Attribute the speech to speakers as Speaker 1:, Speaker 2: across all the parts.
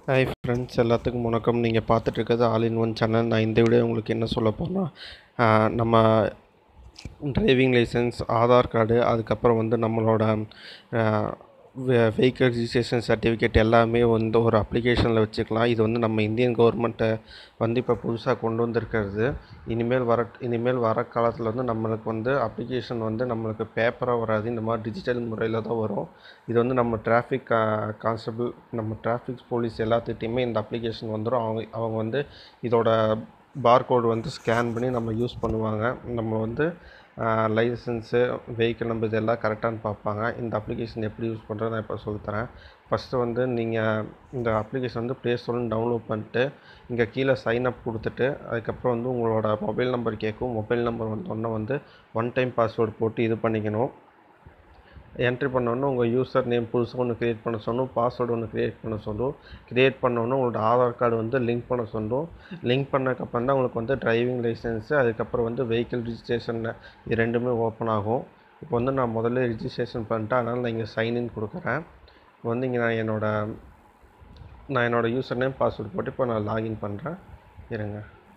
Speaker 1: hi friends எல்லாத்துக்கும் வணக்கம் நீங்கள் பார்த்துட்டு இருக்கிறது ஆல் இன் ஒன் சேனல் நான் இந்த வீடியோ உங்களுக்கு என்ன சொல்ல போகிறேன்னா நம்ம டிரைவிங் லைசன்ஸ் ஆதார் கார்டு அதுக்கப்புறம் வந்து நம்மளோட வெஹிக்கிள் ரிஜிஸ்ட்ரேஷன் சர்டிஃபிகேட் எல்லாமே வந்து ஒரு அப்ளிகேஷனில் வச்சுக்கலாம் இது வந்து நம்ம இந்தியன் கவர்மெண்ட்டை வந்து இப்போ புதுசாக கொண்டு வந்திருக்கிறது இனிமேல் வர இனிமேல் வர காலத்தில் வந்து நம்மளுக்கு வந்து அப்ளிகேஷன் வந்து நம்மளுக்கு பேப்பராக வராது இந்த மாதிரி டிஜிட்டல் முறையில் தான் வரும் இது வந்து நம்ம டிராஃபிக் கான்ஸ்டபிள் நம்ம டிராஃபிக் போலீஸ் எல்லாத்துக்கிட்டையுமே இந்த அப்ளிகேஷன் வந்துடும் அவங்க அவங்க வந்து இதோட பார்கோடு வந்து ஸ்கேன் பண்ணி நம்ம யூஸ் பண்ணுவாங்க நம்ம வந்து லைசன்ஸு வெஹிக்கிள் நம்பர் இதெல்லாம் கரெக்டானு பார்ப்பாங்க இந்த அப்ளிகேஷன் எப்படி யூஸ் பண்ணுறது நான் இப்போ சொல்லித்தரேன் ஃபஸ்ட்டு வந்து நீங்கள் இந்த அப்ளிகேஷன் வந்து ப்ளே ஸ்டோர்னு டவுன்லோட் பண்ணிட்டு இங்கே கீழே சைன் அப் கொடுத்துட்டு அதுக்கப்புறம் வந்து உங்களோட மொபைல் நம்பர் கேட்கும் மொபைல் நம்பர் வந்தோடனே வந்து ஒன் டைம் பாஸ்வேர்டு போட்டு இது பண்ணிக்கணும் என்ட்ரி பண்ணோன்னே உங்கள் யூசர் நேம் புதுசாக ஒன்று க்ரியேட் பண்ண சொல்லும் பாஸ்வேர்டு ஒன்று க்ரியேட் பண்ண சொல்லும் க்ரியேட் பண்ணோன்னே உங்களோட ஆதார் கார்டு வந்து லிங்க் பண்ண சொல்லும் லிங்க் பண்ணக்கப்புறம் தான் உங்களுக்கு வந்து டிரைவிங் லைசன்ஸு அதுக்கப்புறம் வந்து வெஹிக்கிள் ரிஜிஸ்ட்ரேஷன் இது ரெண்டுமே ஓப்பன் ஆகும் இப்போ வந்து நான் முதல்ல ரிஜிஸ்ட்ரேஷன் பண்ணிட்டேன் அதனால் நான் இங்கே சைன்இன் கொடுக்குறேன் இப்போ வந்து இங்கே நான் என்னோடய நான் என்னோடய யூசர் நேம் பாஸ்வேர்டு போட்டு இப்போ நான் லாகின் பண்ணுறேன் இருங்க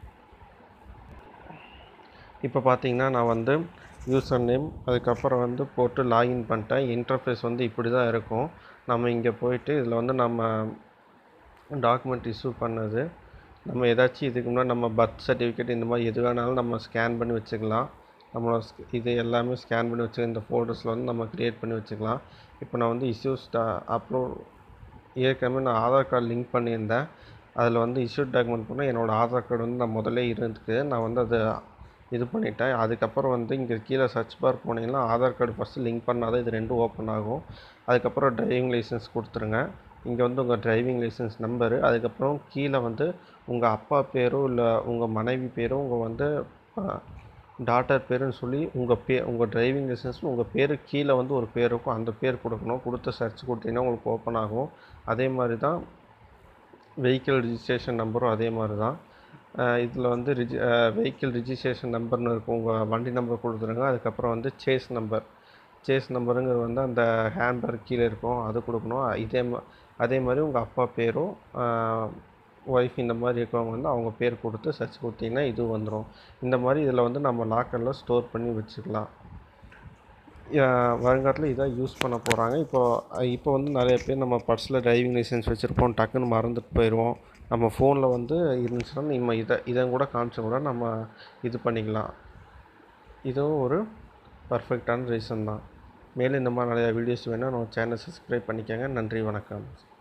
Speaker 1: இப்போ பார்த்தீங்கன்னா நான் வந்து யூசர் நேம் அதுக்கப்புறம் வந்து போட்டு லாகின் பண்ணிட்டேன் இன்டர்ஃபேஸ் வந்து இப்படி தான் இருக்கும் நம்ம இங்கே போயிட்டு இதில் வந்து நம்ம டாக்குமெண்ட் இஷ்யூ பண்ணது நம்ம ஏதாச்சும் இதுக்கு முன்னாடி நம்ம பர்த் சர்டிஃபிகேட் இந்த மாதிரி எது வேணாலும் நம்ம ஸ்கேன் பண்ணி வச்சுக்கலாம் நம்மளோட இது எல்லாமே ஸ்கேன் பண்ணி வச்சு இந்த ஃபோல்டர்ஸில் வந்து நம்ம க்ரியேட் பண்ணி வச்சுக்கலாம் இப்போ நான் வந்து இஷ்யூஸ் அப்லோட் ஏற்கனவே நான் ஆதார் கார்டு லிங்க் பண்ணியிருந்தேன் அதில் வந்து இஷ்யூட் டாக்குமெண்ட் பண்ணால் என்னோடய ஆதார் கார்டு வந்து நான் முதல்ல இருந்துக்கு நான் வந்து அதை இது பண்ணிட்டேன் அதுக்கப்புறம் வந்து இங்கே கீழே சர்ச் பார் போனீங்கன்னா ஆதார் கார்டு ஃபஸ்ட்டு லிங்க் பண்ணால் தான் இது ரெண்டும் ஓப்பன் ஆகும் அதுக்கப்புறம் டிரைவிங் லைசன்ஸ் கொடுத்துருங்க இங்கே வந்து உங்கள் டிரைவிங் லைசன்ஸ் நம்பரு அதுக்கப்புறம் கீழே வந்து உங்கள் அப்பா பேரோ இல்லை உங்கள் மனைவி பேரோ உங்கள் வந்து டாட்டர் பேருன்னு சொல்லி உங்கள் பே உங்கள் டிரைவிங் லைசன்ஸ் உங்கள் பேர் கீழே வந்து ஒரு பேர் இருக்கும் அந்த பேர் கொடுக்கணும் கொடுத்த சர்ச் கொடுத்தீங்கன்னா உங்களுக்கு ஓப்பன் ஆகும் அதே மாதிரி தான் வெஹிக்கிள் ரிஜிஸ்ட்ரேஷன் நம்பரும் அதே மாதிரி தான் இதில் வந்து ரிஜி வெஹிக்கிள் ரிஜிஸ்ட்ரேஷன் நம்பர்னு இருக்கும் உங்கள் வண்டி நம்பர் கொடுத்துருங்க அதுக்கப்புறம் வந்து சேஸ் நம்பர் சேஸ் நம்பருங்கிறது வந்து அந்த ஹேண்ட்பேர் கீழே இருக்கும் அது கொடுக்கணும் இதே மா அதே மாதிரி உங்கள் அப்பா பேரும் ஒய்ஃப் இந்த மாதிரி இருக்கவங்க வந்து அவங்க பேர் கொடுத்து சர்ச் கொடுத்தீங்கன்னா இது வந்துடும் இந்த மாதிரி இதில் வந்து நம்ம லாக்கரில் ஸ்டோர் பண்ணி வச்சுக்கலாம் வருங்காலத்தில் இதான் யூஸ் பண்ண போகிறாங்க இப்போ இப்போ வந்து நிறைய பேர் நம்ம பர்ஸில் டிரைவிங் லைசன்ஸ் வச்சுருப்போம் டக்குன்னு மறந்துட்டு போயிடுவோம் நம்ம ஃபோனில் வந்து இருந்துச்சுன்னா நம்ம இதை இதை கூட காமிச்ச கூட நம்ம இது பண்ணிக்கலாம் இதுவும் ஒரு பர்ஃபெக்டான ரீசன் தான் மேலும் இந்த மாதிரி நிறையா வீடியோஸ் வேணால் நம்ம சேனல் சப்ஸ்கிரைப் பண்ணிக்கோங்க நன்றி வணக்கம்